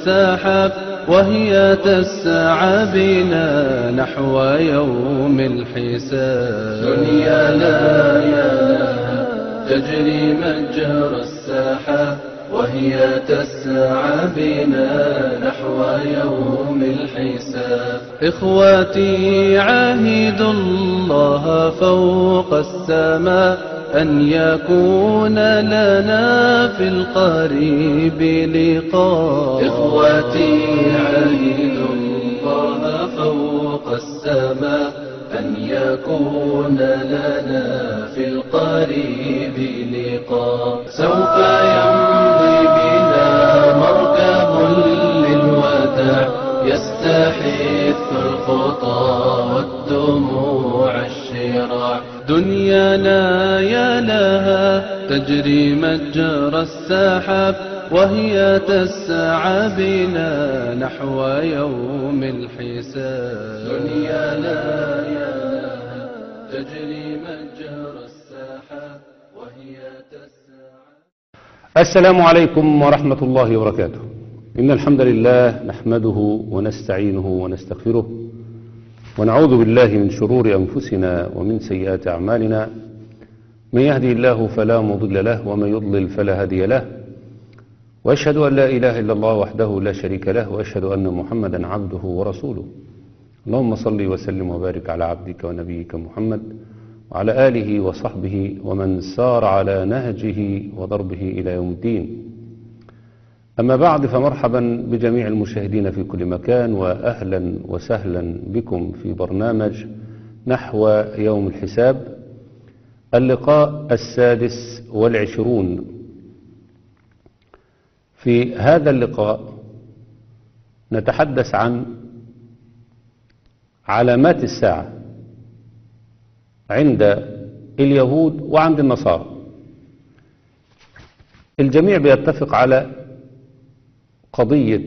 السحاب وهي تسعى بنا نحو يوم الحساب دنيانا يا لها تجري مجرى السحاب وهي تسعى بنا نحو يوم الحساب إخواتي عاهدوا الله فوق السماء أن يكون لنا في القريب لقاء إخواتي عاهدوا الله فوق السماء أن يكون لنا في القريب لقاء سوف يمضي بنا مركب للوداع يستحث الخطى والدموع الشراع دنيانا يا لها تجري مجرى السحاب وهي تسعى بنا نحو يوم الحساب دنيانا يا لها تجري مجرى السحاب وهي تسعى السلام عليكم ورحمة الله وبركاته إن الحمد لله نحمده ونستعينه ونستغفره ونعوذ بالله من شرور أنفسنا ومن سيئات أعمالنا من يهدي الله فلا مضل له ومن يضلل فلا هادي له وأشهد أن لا إله إلا الله وحده لا شريك له وأشهد أن محمدا عبده ورسوله اللهم صل وسلم وبارك على عبدك ونبيك محمد وعلى آله وصحبه ومن سار على نهجه وضربه إلى يوم الدين أما بعد فمرحبا بجميع المشاهدين في كل مكان وأهلا وسهلا بكم في برنامج نحو يوم الحساب اللقاء السادس والعشرون في هذا اللقاء نتحدث عن علامات الساعة عند اليهود وعند النصارى الجميع بيتفق على قضية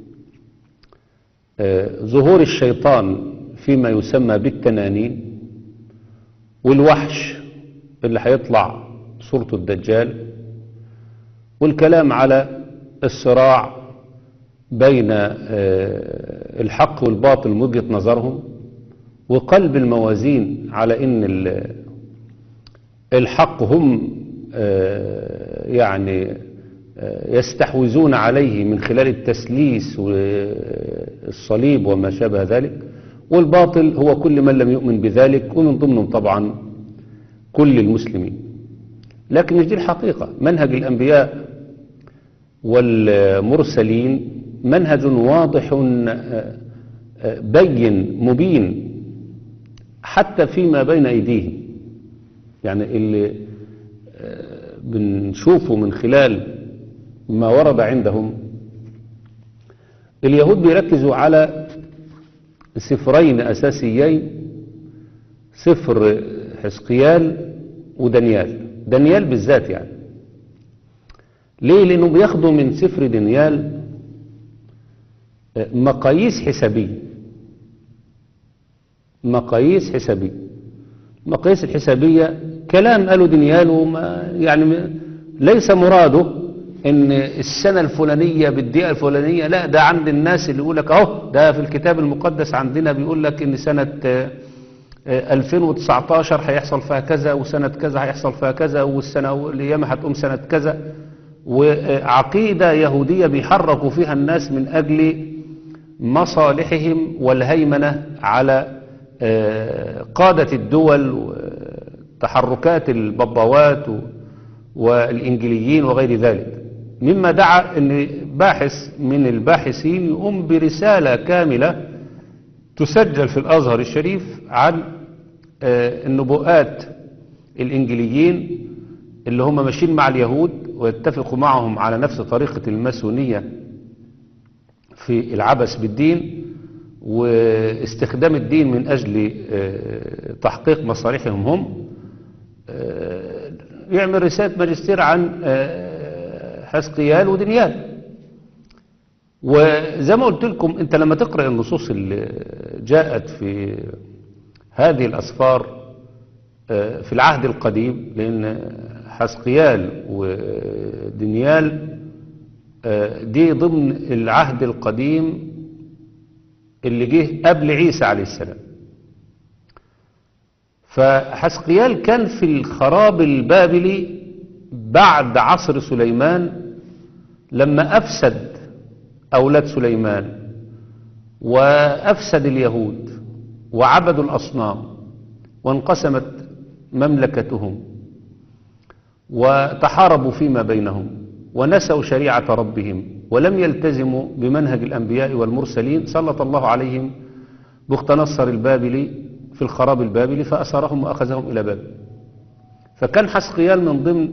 ظهور الشيطان فيما يسمى بالتنانين والوحش اللي هيطلع صورته الدجال والكلام على الصراع بين الحق والباطل من وجهة نظرهم وقلب الموازين على ان الحق هم يعني يستحوذون عليه من خلال التسليس والصليب وما شابه ذلك والباطل هو كل من لم يؤمن بذلك ومن ضمنهم طبعا كل المسلمين لكن مش دي الحقيقة منهج الأنبياء والمرسلين منهج واضح بين مبين حتى فيما بين أيديهم يعني اللي بنشوفه من خلال ما ورد عندهم اليهود بيركزوا على سفرين أساسيين سفر حزقيال ودانيال دانيال بالذات يعني ليه لأنهم بياخدوا من سفر دانيال مقاييس حسابية مقاييس حسابية المقاييس الحسابية كلام قالوا دانيال وما يعني ليس مراده ان السنة الفلانية بالدقيقة الفلانية لا ده عند الناس اللي يقول لك اهو ده في الكتاب المقدس عندنا بيقول لك ان سنة 2019 هيحصل فيها كذا وسنة كذا هيحصل فيها كذا والسنة الأيام هتقوم سنة كذا وعقيدة يهودية بيحركوا فيها الناس من أجل مصالحهم والهيمنة على قادة الدول وتحركات الببوات والإنجليين وغير ذلك مما دعا أن باحث من الباحثين يقوم برسالة كاملة تسجل في الأزهر الشريف عن النبوءات الإنجليين اللي هم ماشيين مع اليهود ويتفقوا معهم على نفس طريقة الماسونية في العبث بالدين واستخدام الدين من أجل تحقيق مصالحهم هم يعمل رسالة ماجستير عن حزقيال ودنيال وزي ما قلت لكم انت لما تقرأ النصوص اللي جاءت في هذه الأسفار في العهد القديم لأن حزقيال ودنيال آه، دي ضمن العهد القديم اللي جه قبل عيسى عليه السلام فحسقيال كان في الخراب البابلي بعد عصر سليمان لما أفسد أولاد سليمان وأفسد اليهود وعبدوا الأصنام وانقسمت مملكتهم وتحاربوا فيما بينهم ونسوا شريعة ربهم ولم يلتزموا بمنهج الأنبياء والمرسلين سلط الله عليهم بخت نصر البابلي في الخراب البابلي فأسرهم وأخذهم إلى بابل فكان حسقيال من ضمن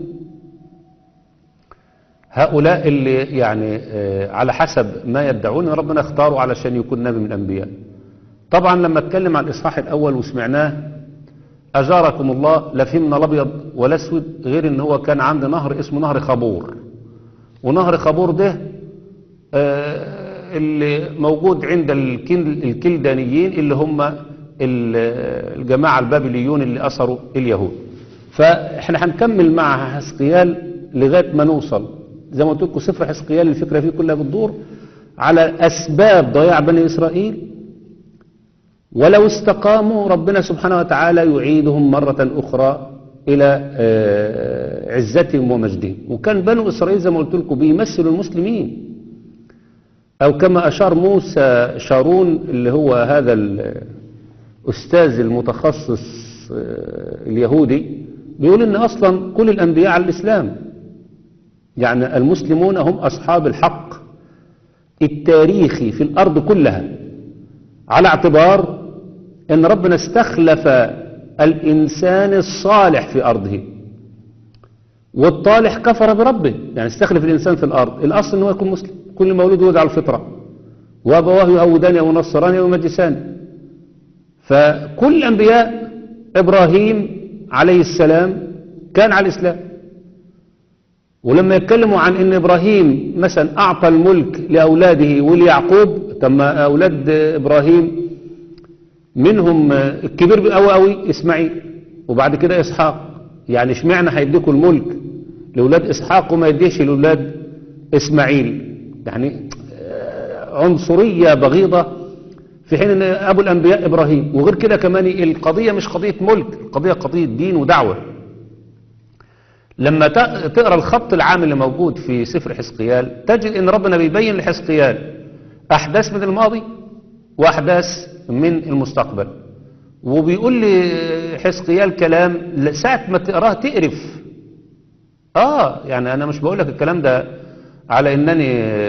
هؤلاء اللي يعني آه، على حسب ما يدعون إن ربنا اختاروا علشان يكون نبي من الأنبياء طبعا لما اتكلم عن الإصحاح الأول وسمعناه أجاركم الله لا فهمنا الأبيض ولا أسود غير إن هو كان عند نهر اسمه نهر خابور ونهر خابور ده آه، اللي موجود عند الكل- الكلدانيين اللي هم ال- الجماعة البابليون اللي أسروا اليهود فاحنا هنكمل مع حسقيال لغاية ما نوصل زي ما قلت لكم سفر حسقيال الفكرة فيه كلها بتدور على أسباب ضياع بني إسرائيل ولو استقاموا ربنا سبحانه وتعالى يعيدهم مرة أخرى إلى آه، عزتهم ومجدهم وكان بنو إسرائيل زي ما قلت لكم بيمثلوا المسلمين أو كما أشار موسى شارون اللي هو هذا الأستاذ المتخصص آه، اليهودي بيقول إن أصلا كل الأنبياء على الإسلام يعني المسلمون هم أصحاب الحق التاريخي في الأرض كلها على اعتبار ان ربنا استخلف الانسان الصالح في ارضه والطالح كفر بربه يعني استخلف الانسان في الارض الاصل ان هو يكون مسلم كل مولود يولد على الفطره وابواه يهودان او نصران او مجسان فكل الانبياء ابراهيم عليه السلام كان على الاسلام ولما يتكلموا عن ان ابراهيم مثلا اعطى الملك لاولاده وليعقوب طب ما اولاد ابراهيم منهم الكبير قوي قوي اسماعيل وبعد كده اسحاق يعني اشمعنى هيديكوا الملك لاولاد اسحاق وما يديش لاولاد اسماعيل يعني آه، عنصريه بغيضه في حين ان ابو الانبياء ابراهيم وغير كده كمان القضيه مش قضيه ملك القضيه قضيه دين ودعوه لما ت- تقرا الخط العام اللي موجود في سفر حزقيال تجد ان ربنا بيبين لحزقيال احداث من الماضي واحداث من المستقبل وبيقول لي حزقيال كلام ل- ساعة ما تقراه تقرف اه يعني انا مش بقول لك الكلام ده على انني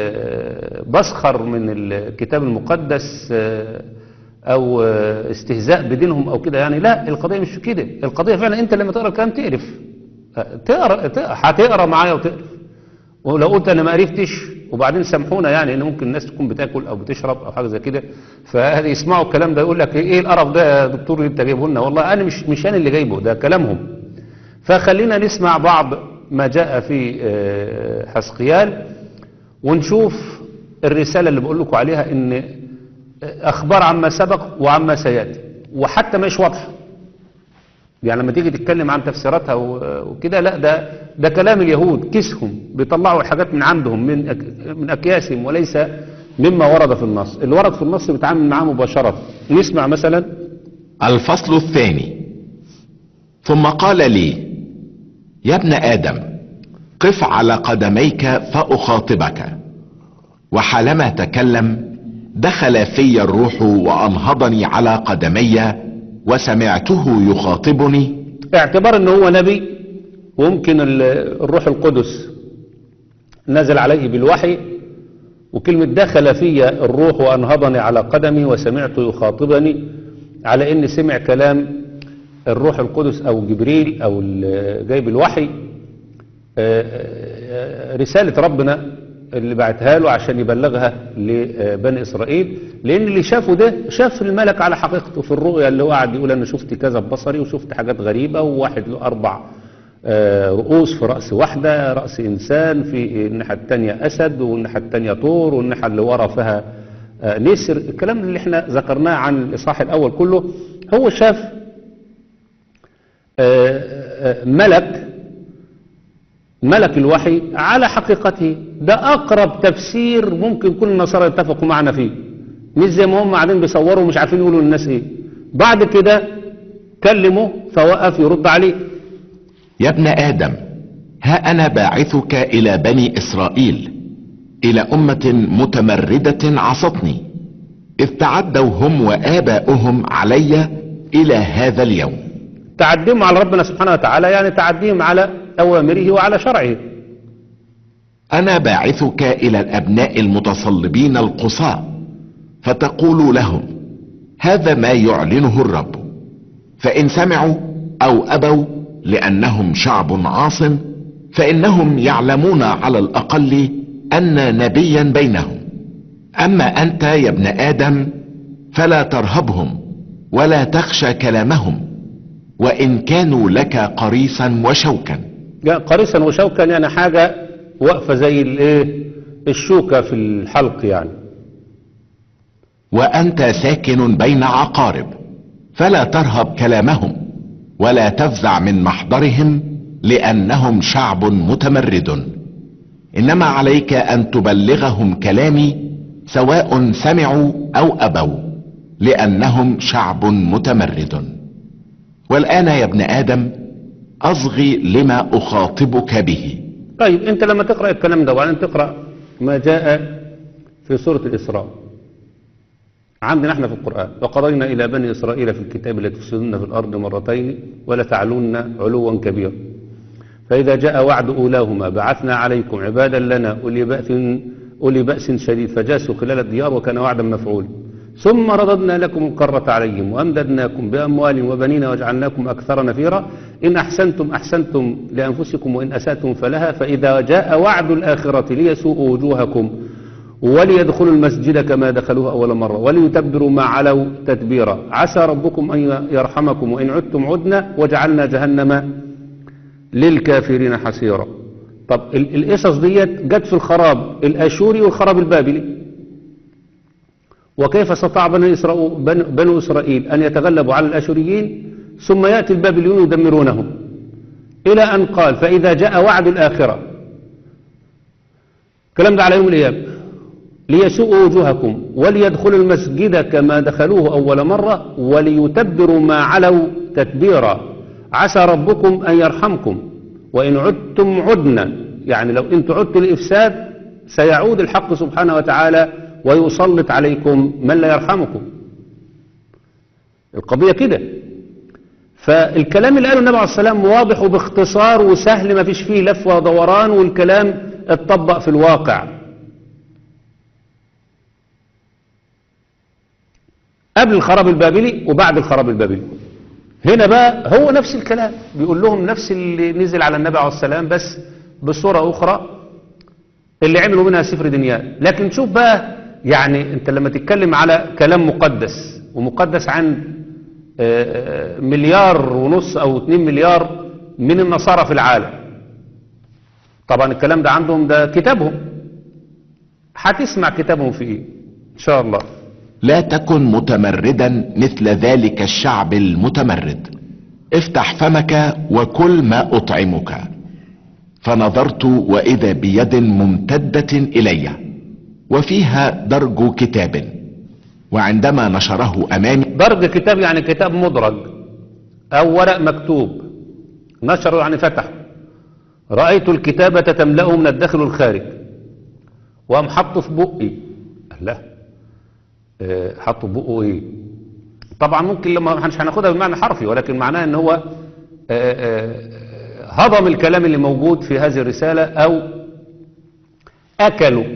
آه، بسخر من الكتاب المقدس آه، او آه، استهزاء بدينهم او كده يعني لا القضية مش كده القضية فعلا انت لما تقرا الكلام تقرف آه، تقرا تقرا- هتقرا معايا وتقرف ولو قلت انا ما عرفتش وبعدين سامحونا يعني ان ممكن الناس تكون بتاكل او بتشرب او حاجه زي كده فهذه يسمعوا الكلام ده يقول لك ايه القرف ده يا دكتور اللي انت جايبه لنا والله انا مش مش انا اللي جايبه ده كلامهم فخلينا نسمع بعض ما جاء في آه، حسقيال ونشوف الرساله اللي بقول لكم عليها ان اخبار عما سبق وعما سياتي وحتى مش واضحه يعني لما تيجي تتكلم عن تفسيراتها و- وكده لا ده ده كلام اليهود كيسهم بيطلعوا الحاجات من عندهم من أك من اكياسهم وليس مما ورد في النص اللي ورد في النص بيتعامل معاه مباشره نسمع مثلا الفصل الثاني ثم قال لي يا ابن ادم قف على قدميك فاخاطبك وحالما تكلم دخل في الروح وانهضني على قدمي وسمعته يخاطبني اعتبار ان هو نبي وممكن ال- الروح القدس نزل عليه بالوحي وكلمة دخل في الروح وأنهضني على قدمي وسمعت يخاطبني على إن سمع كلام الروح القدس أو جبريل أو ال- جايب الوحي آه، آه، رسالة ربنا اللي بعتها له عشان يبلغها لبني إسرائيل لأن اللي شافه ده شاف الملك على حقيقته في الرؤيا اللي هو قاعد يقول أنا شفت كذا ببصري وشفت حاجات غريبة وواحد له أربع آه، رؤوس في رأس واحدة رأس إنسان في الناحية التانية أسد والناحية التانية طور والناحية اللي ورا فيها آه، نسر الكلام اللي احنا ذكرناه عن الإصحاح الأول كله هو شاف آه، آه، ملك ملك الوحي على حقيقته ده أقرب تفسير ممكن كل النصارى يتفقوا معنا فيه مش زي ما هم قاعدين بيصوروا ومش عارفين يقولوا للناس ايه بعد كده كلمه فوقف يرد عليه يا ابن آدم ها أنا باعثك إلى بني إسرائيل إلى أمة متمردة عصتني إذ تعدوا هم وآباؤهم علي إلى هذا اليوم تعديهم على ربنا سبحانه وتعالى يعني تعديهم على أوامره وعلى شرعه أنا باعثك إلى الأبناء المتصلبين القصاة فتقول لهم هذا ما يعلنه الرب فإن سمعوا أو أبوا لأنهم شعب عاص فإنهم يعلمون على الأقل أن نبيا بينهم أما أنت يا ابن آدم فلا ترهبهم ولا تخشى كلامهم وإن كانوا لك قريصا وشوكا يعني قريصا وشوكا يعني حاجة واقفة زي الايه الشوكة في الحلق يعني وأنت ساكن بين عقارب فلا ترهب كلامهم ولا تفزع من محضرهم لأنهم شعب متمرد إنما عليك أن تبلغهم كلامي سواء سمعوا أو أبوا لأنهم شعب متمرد والآن يا ابن آدم أصغي لما أخاطبك به طيب انت لما تقرأ الكلام ده وبعدين تقرأ ما جاء في سورة الإسراء عندنا احنا في القرآن وقضينا إلى بني إسرائيل في الكتاب لتفسدن في الأرض مرتين ولتعلن علوا كبيرا فإذا جاء وعد أولاهما بعثنا عليكم عبادا لنا أولي بأس, أولي بأس شديد فجاسوا خلال الديار وكان وعدا مفعولا ثم رددنا لكم الكرة عليهم وأمددناكم بأموال وبنين وجعلناكم أكثر نفيرا إن أحسنتم أحسنتم لأنفسكم وإن أسأتم فلها فإذا جاء وعد الآخرة ليسوءوا وجوهكم وليدخلوا المسجد كما دخلوه أول مرة وليتبروا ما علوا تتبيرا عسى ربكم أن يرحمكم وإن عدتم عدنا وجعلنا جهنم للكافرين حسيرا طب ال- القصص ديت جت في الخراب الاشوري والخراب البابلي وكيف استطاع بني إسرائيل, بن- بنو إسرائيل أن يتغلبوا على الأشوريين ثم يأتي البابليون يدمرونهم إلى أن قال فإذا جاء وعد الآخرة الكلام ده على يوم القيامة ليسوءوا وجوهكم وليدخلوا المسجد كما دخلوه أول مرة وليتبروا ما علوا تتبيرا عسى ربكم أن يرحمكم وإن عدتم عدنا يعني لو أنتم عدتوا للإفساد سيعود الحق سبحانه وتعالى ويسلط عليكم من لا يرحمكم القضية كده فالكلام اللي قاله النبي عليه السلام واضح وباختصار وسهل ما فيش فيه لف ودوران والكلام اتطبق في الواقع قبل الخراب البابلي وبعد الخراب البابلي هنا بقى هو نفس الكلام بيقول لهم نفس اللي نزل على النبي عليه السلام بس بصورة أخرى اللي عملوا منها سفر دنيا لكن شوف بقى يعني انت لما تتكلم على كلام مقدس ومقدس عن آه، آه، مليار ونص او اتنين مليار من النصارى في العالم طبعا الكلام ده عندهم ده كتابهم هتسمع كتابهم في ايه ان شاء الله لا تكن متمردا مثل ذلك الشعب المتمرد افتح فمك وكل ما اطعمك فنظرت واذا بيد ممتدة الي وفيها درج كتاب وعندما نشره امامي درج كتاب يعني كتاب مدرج او ورق مكتوب نشره يعني فتح رأيت الكتابة تملأه من الداخل والخارج وقام حطه في بقي لا آه، حطه في بقه ايه طبعا ممكن لما مش هناخدها بمعنى حرفي ولكن معناه ان هو آه، آه، هضم الكلام اللي موجود في هذه الرسالة او اكله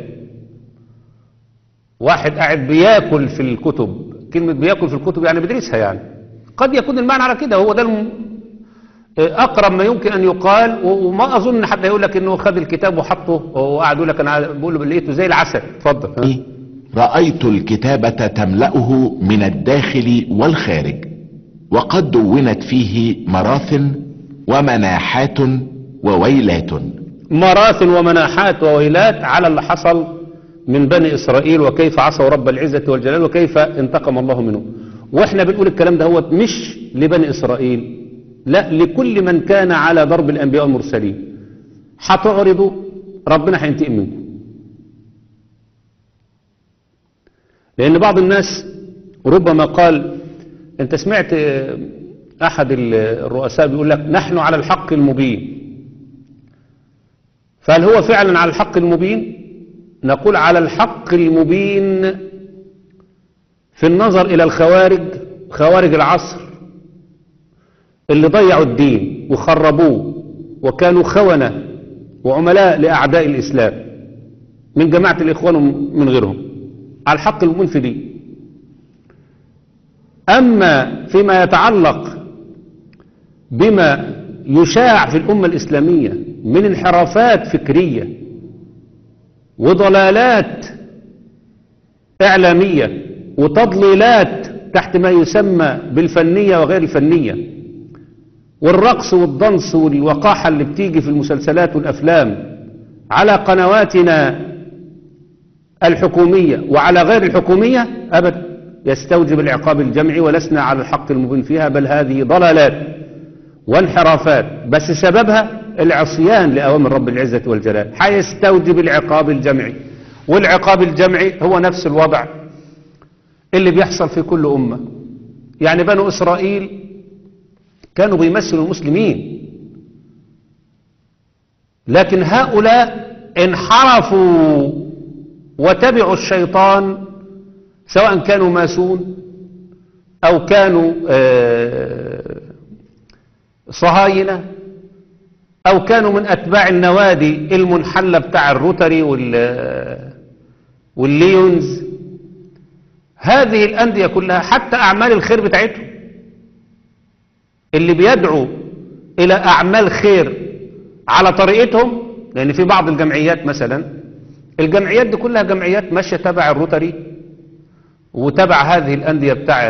واحد قاعد بياكل في الكتب كلمة بياكل في الكتب يعني بيدرسها يعني قد يكون المعنى على كده هو ده الم... أقرب ما يمكن أن يقال و- وما أظن حد يقول لك إنه خد الكتاب وحطه وقعد يقول لك أنا بقول له لقيته زي العسل اتفضل رأيت الكتابة تملأه من الداخل والخارج وقد دونت فيه مراثن ومناحات وويلات مراثن ومناحات وويلات على اللي حصل من بني إسرائيل وكيف عصوا رب العزة والجلال وكيف انتقم الله منهم وإحنا بنقول الكلام ده هو مش لبني إسرائيل لا لكل من كان على ضرب الأنبياء والمرسلين هتعرضوا ربنا هينتقم منكم لأن بعض الناس ربما قال أنت سمعت أحد الرؤساء بيقول لك نحن على الحق المبين فهل هو فعلا على الحق المبين نقول على الحق المبين في النظر إلى الخوارج خوارج العصر اللي ضيعوا الدين وخربوه وكانوا خونة وعملاء لأعداء الإسلام من جماعة الإخوان ومن غيرهم على الحق المبين في دي أما فيما يتعلق بما يشاع في الأمة الإسلامية من انحرافات فكرية وضلالات إعلامية وتضليلات تحت ما يسمى بالفنية وغير الفنية والرقص والضنس والوقاحة اللي بتيجي في المسلسلات والأفلام على قنواتنا الحكومية وعلى غير الحكومية أبدا يستوجب العقاب الجمعي ولسنا على الحق المبين فيها بل هذه ضلالات وانحرافات بس سببها العصيان لأوامر رب العزة والجلال حيستوجب العقاب الجمعي والعقاب الجمعي هو نفس الوضع اللي بيحصل في كل أمة يعني بنو إسرائيل كانوا بيمثلوا المسلمين لكن هؤلاء انحرفوا وتبعوا الشيطان سواء كانوا ماسون أو كانوا صهاينة أو كانوا من أتباع النوادي المنحلة بتاع الروتري والليونز هذه الأندية كلها حتى أعمال الخير بتاعتهم اللي بيدعوا إلى أعمال خير على طريقتهم لأن في بعض الجمعيات مثلا الجمعيات دي كلها جمعيات ماشية تبع الروتري وتبع هذه الأندية بتاع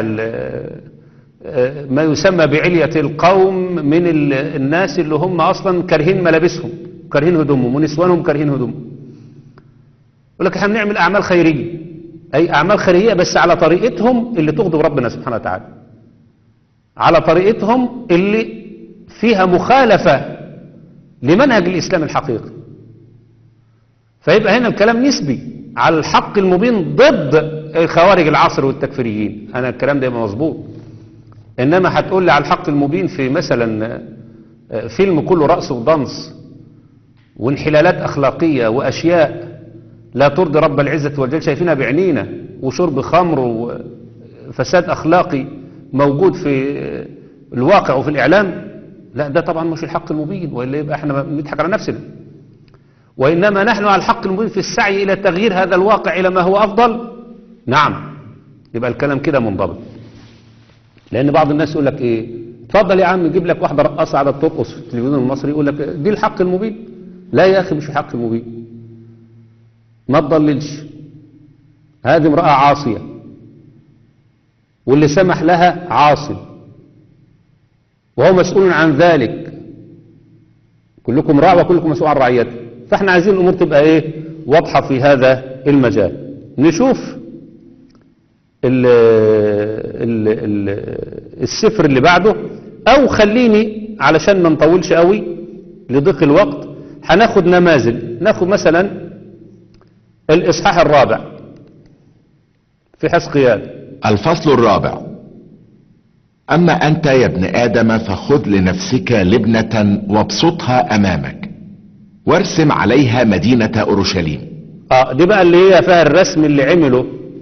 ما يسمى بعلية القوم من الناس اللي هم أصلا كارهين ملابسهم كارهين هدومهم ونسوانهم كارهين هدومهم يقول لك احنا بنعمل أعمال خيرية أي أعمال خيرية بس على طريقتهم اللي تغضب ربنا سبحانه وتعالى على طريقتهم اللي فيها مخالفة لمنهج الإسلام الحقيقي فيبقى هنا الكلام نسبي على الحق المبين ضد خوارج العصر والتكفيريين أنا الكلام ده يبقى مظبوط إنما هتقول لي على الحق المبين في مثلا فيلم كله رقص وضنس وانحلالات أخلاقية وأشياء لا ترضي رب العزة والجل شايفينها بعينينا وشرب خمر وفساد أخلاقي موجود في الواقع وفي الإعلام لا ده طبعا مش الحق المبين وإلا يبقى احنا بنضحك على نفسنا وإنما نحن على الحق المبين في السعي إلى تغيير هذا الواقع إلى ما هو أفضل نعم يبقى الكلام كده منضبط لأن بعض الناس يقول لك إيه اتفضل يا عم نجيب لك واحدة رقاصة قاعدة بترقص في التلفزيون المصري يقول لك دي الحق المبين لا يا أخي مش الحق المبين ما تضللش هذه امرأة عاصية واللي سمح لها عاصي وهو مسؤول عن ذلك كلكم راع وكلكم مسؤول عن رعيته فاحنا عايزين الامور تبقى ايه واضحة في هذا المجال نشوف ال ال ال السفر اللي بعده او خليني علشان ما نطولش قوي لضيق الوقت هناخد نماذج ناخد مثلا الاصحاح الرابع في حسقيال الفصل الرابع أما أنت يا ابن آدم فخذ لنفسك لبنة وابسطها أمامك وارسم عليها مدينة أورشليم اه دي بقى اللي هي فيها الرسم اللي عمله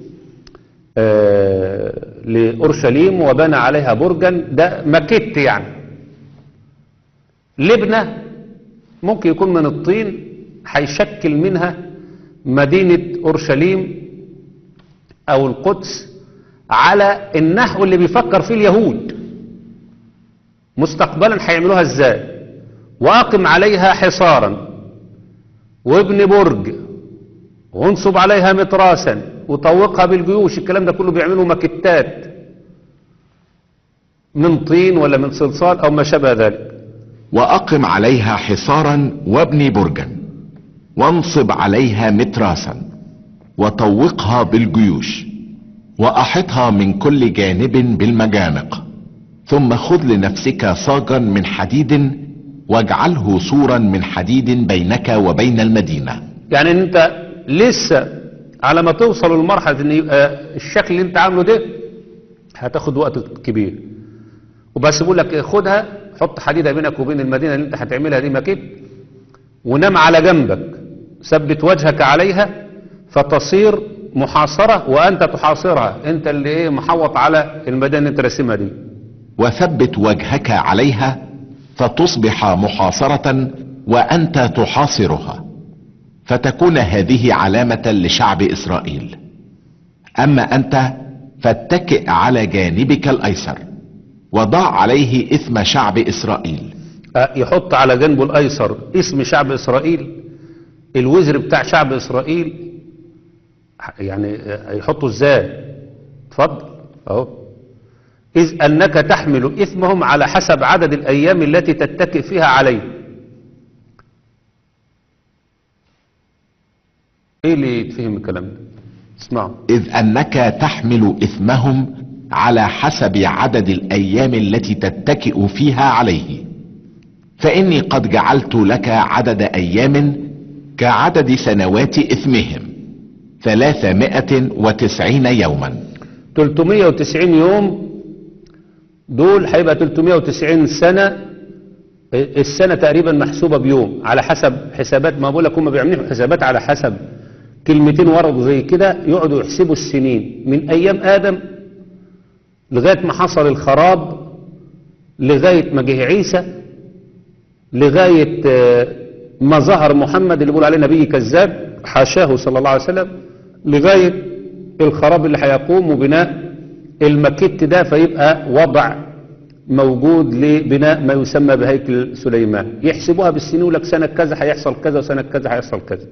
آه لأورشليم وبنى عليها برجا ده مكت يعني لبنة ممكن يكون من الطين هيشكل منها مدينة أورشليم أو القدس على النحو اللي بيفكر فيه اليهود مستقبلا هيعملوها ازاي واقم عليها حصارا وابن برج وانصب عليها متراسا وطوقها بالجيوش الكلام ده كله بيعملوا مكتات من طين ولا من صلصال او ما شابه ذلك وأقم عليها حصارا وابني برجا وانصب عليها متراسا وطوقها بالجيوش وأحطها من كل جانب بالمجانق ثم خذ لنفسك صاجا من حديد واجعله سورا من حديد بينك وبين المدينة يعني ان انت لسه على ما توصل لمرحلة ان يبقى الشكل اللي انت عامله ده هتاخد وقت كبير وبس بقول لك خدها حط حديدة بينك وبين المدينة اللي انت هتعملها دي مكيت ونام على جنبك ثبت وجهك عليها فتصير محاصرة وانت تحاصرها انت اللي ايه محوط على المدينة اللي انت راسمها دي وثبت وجهك عليها فتصبح محاصرة وأنت تحاصرها فتكون هذه علامة لشعب إسرائيل أما أنت فاتكئ على جانبك الأيسر وضع عليه إثم شعب إسرائيل أه، يحط على جنبه الايسر اسم شعب اسرائيل الوزر بتاع شعب اسرائيل يعني أه، يحطه ازاي اتفضل اهو اذ انك تحمل اثمهم على حسب عدد الايام التي تتكئ فيها عليه ايه اللي يتفهم الكلام ده اسمعوا إذ أنك تحمل إثمهم على حسب عدد الأيام التي تتكئ فيها عليه فإني قد جعلت لك عدد أيام كعدد سنوات إثمهم ثلاثمائة وتسعين يوما 390 يوم دول هيبقى 390 سنة السنة تقريبا محسوبة بيوم على حسب حسابات ما بقول لك هم بيعملوا حسابات على حسب كلمتين وردوا زي كده يقعدوا يحسبوا السنين من أيام آدم لغاية ما حصل الخراب لغاية ما جه عيسى لغاية آه، ما ظهر محمد اللي بيقول عليه نبي كذاب حاشاه صلى الله عليه وسلم لغاية الخراب اللي هيقوم وبناء المكت ده فيبقى وضع موجود لبناء ما يسمى بهيكل سليمان يحسبوها بالسنين يقول لك سنة كذا هيحصل كذا وسنة كذا هيحصل كذا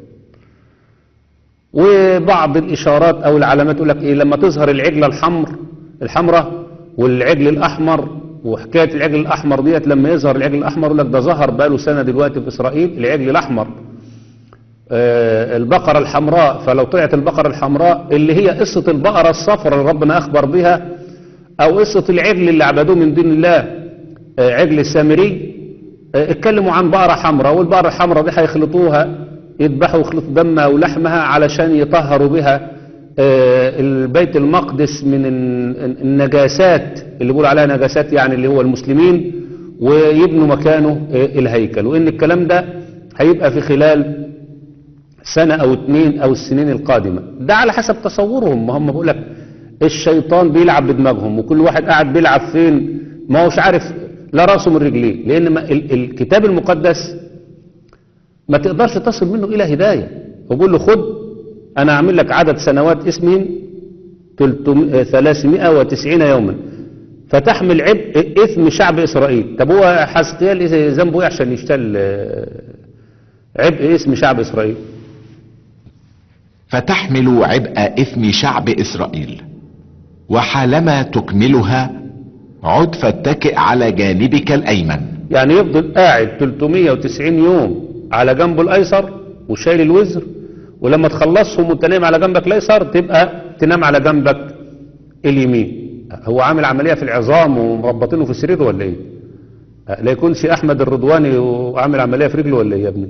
وبعض الإشارات أو العلامات يقول لك إيه لما تظهر العجلة الحمر الحمراء والعجل الأحمر وحكاية العجل الأحمر ديت لما يظهر العجل الأحمر يقول لك ده ظهر بقاله سنة دلوقتي في إسرائيل العجل الأحمر آه، البقرة الحمراء فلو طلعت البقرة الحمراء اللي هي قصة البقرة الصفراء اللي ربنا أخبر بها أو قصة العجل اللي عبدوه من دون الله آه، عجل السامري آه، اتكلموا عن بقرة حمراء والبقرة الحمراء دي هيخلطوها يذبحوا يخلطوا دمها ولحمها علشان يطهروا بها آه، البيت المقدس من الن- النجاسات اللي بيقولوا عليها نجاسات يعني اللي هو المسلمين ويبنوا مكانه آه، الهيكل وإن الكلام ده هيبقى في خلال سنة أو اتنين أو السنين القادمة ده على حسب تصورهم ما هم بقول لك الشيطان بيلعب بدماغهم وكل واحد قاعد بيلعب فين ما هوش عارف لا راسه من رجليه لأن ما ال- الكتاب المقدس ما تقدرش تصل منه إلى هداية وقول له خد أنا أعمل لك عدد سنوات اسمهم 300 390 يوما فتحمل عبء إثم شعب إسرائيل طب هو حسقيال إيه ذنبه إيه عشان يشتل آه، عبء اسم شعب إسرائيل فتحمل عبء إثم شعب إسرائيل وحالما تكملها عد فاتكئ على جانبك الأيمن يعني يفضل قاعد 390 يوم على جنبه الايسر وشايل الوزر ولما تخلصهم وانت نايم على جنبك الايسر تبقى تنام على جنبك اليمين هو عامل عمليه في العظام ومربطينه في سريره ولا ايه لا يكونش احمد الرضواني وعامل عمليه في رجله ولا ايه يا ابني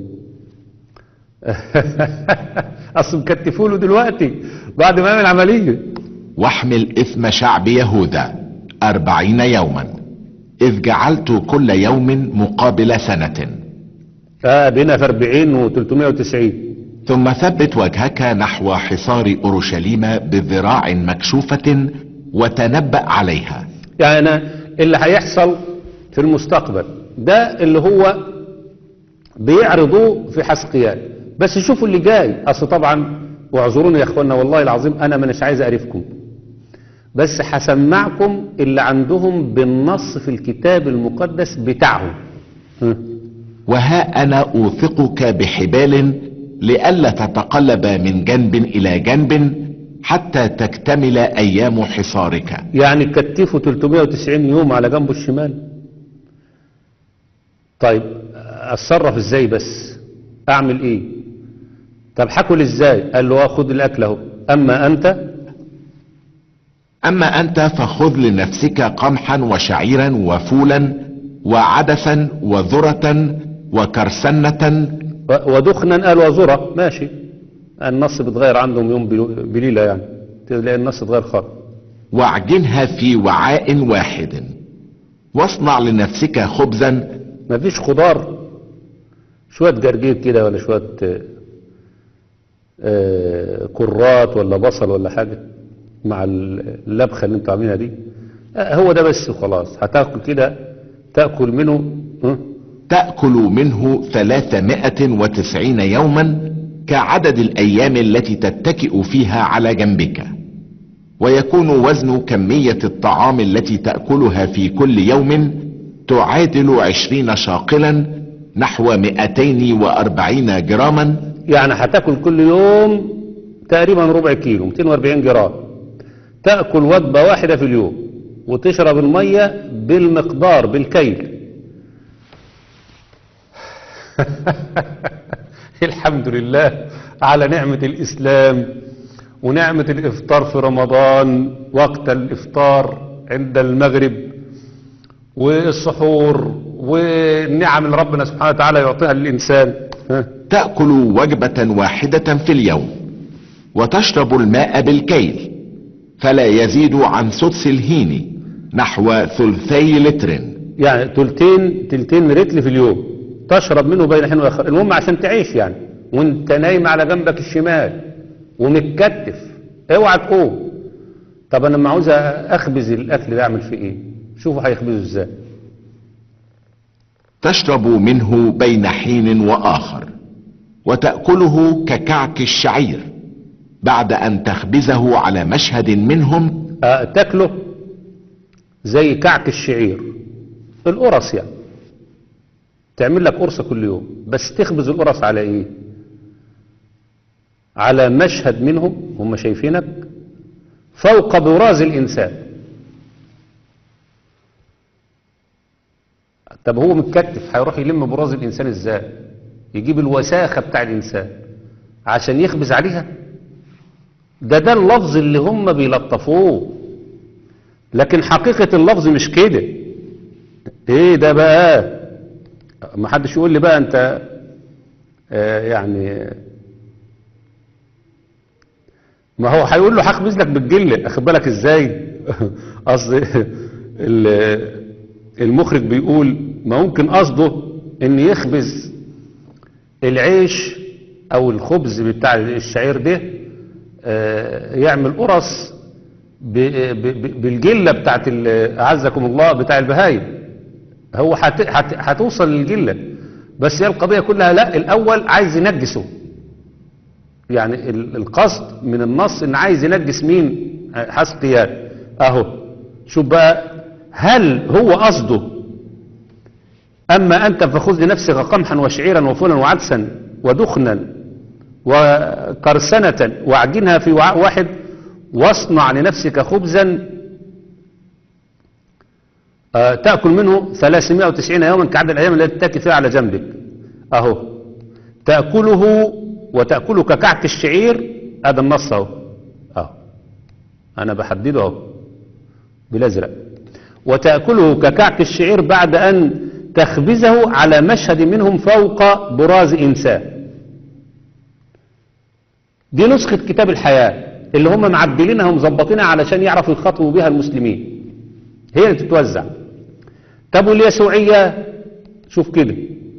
اصل مكتفوا له دلوقتي بعد ما يعمل عمليه واحمل إثم شعب يهوذا أربعين يوما إذ جعلت كل يوم مقابل سنة اه بينا في 40 و390 ثم ثبت وجهك نحو حصار أورشليم بذراع مكشوفة وتنبأ عليها يعني أنا اللي هيحصل في المستقبل ده اللي هو بيعرضوه في حسقيال بس شوفوا اللي جاي اصل طبعا واعذروني يا اخوانا والله العظيم انا مش عايز اعرفكم بس هسمعكم اللي عندهم بالنص في الكتاب المقدس بتاعهم ها. وها أنا أوثقك بحبال لئلا تتقلب من جنب إلى جنب حتى تكتمل أيام حصارك يعني كتفوا 390 يوم على جنبه الشمال طيب اتصرف ازاي بس اعمل ايه طب حكل ازاي قال له خد الاكل اهو اما انت أما أنت فخذ لنفسك قمحا وشعيرا وفولا وعدسا وذرة وكرسنة و- ودخنا قال وزرة ماشي النص بيتغير عندهم يوم بلو- بليلة يعني تلاقي النص اتغير خالص واعجنها في وعاء واحد واصنع لنفسك خبزا مفيش خضار شوية جرجير كده ولا شوية آه، آه، كرات ولا بصل ولا حاجة مع اللبخة اللي انتوا عاملينها دي آه، هو ده بس وخلاص هتاكل كده تاكل منه ها؟ تأكل منه ثلاثمائة وتسعين يوما كعدد الأيام التي تتكئ فيها على جنبك ويكون وزن كمية الطعام التي تأكلها في كل يوم تعادل عشرين شاقلا نحو مئتين وأربعين جراما يعني هتاكل كل يوم تقريبا ربع كيلو 240 جرام تاكل وجبه واحده في اليوم وتشرب الميه بالمقدار بالكيل الحمد لله على نعمه الاسلام ونعمه الافطار في رمضان وقت الافطار عند المغرب والسحور والنعم اللي ربنا سبحانه وتعالى يعطيها للانسان ها تأكل وجبة واحدة في اليوم وتشرب الماء بالكيل فلا يزيد عن سدس الهين نحو ثلثي لتر يعني تلتين تلتين رتل في اليوم تشرب منه بين حين واخر المهم عشان تعيش يعني وانت نايم على جنبك الشمال ومتكتف اوعى تقوم طب انا لما عاوز اخبز الاكل ده اعمل فيه ايه شوفوا هيخبزه ازاي تشرب منه بين حين وآخر وتأكله ككعك الشعير بعد أن تخبزه على مشهد منهم آه، تاكله زي كعك الشعير القرص يعني تعمل لك قرصة كل يوم بس تخبز القرص على ايه على مشهد منهم هم شايفينك فوق براز الانسان طب هو متكتف هيروح يلم براز الانسان ازاي يجيب الوساخة بتاع الانسان عشان يخبز عليها ده ده اللفظ اللي هم بيلطفوه لكن حقيقة اللفظ مش كده ايه ده بقى ما حدش يقول لي بقى انت آه يعني ما هو هيقول له هخبز لك بالجلة اخد بالك ازاي اصل ال- المخرج بيقول ما ممكن قصده ان يخبز العيش او الخبز بتاع الشعير ده آه، يعمل قرص ب- ب- ب- بالجلة بتاعت ال- أعزكم الله بتاع البهايم هو هت- هت- هتوصل للجلة بس هي القضية كلها لا الأول عايز ينجسه يعني ال- القصد من النص ان عايز ينجس مين حسقيان اهو شوف بقى هل هو قصده اما انت فخذ لنفسك قمحا وشعيرا وفولا وعدسا ودخنا وكرسنة واعجنها في وعاء واحد واصنع لنفسك خبزا آه، تأكل منه 390 يوما كعدد الأيام التي تأتي فيها على جنبك أهو تأكله وتأكله ككعك الشعير هذا النص أهو أهو أنا بحدده أهو بالأزرق وتأكله ككعك الشعير بعد أن تخبزه على مشهد منهم فوق براز إنسان دي نسخة كتاب الحياة اللي هم معدلينها ومظبطينها علشان يعرفوا يخاطبوا بها المسلمين هي اللي تتوزع طب واليسوعية شوف كده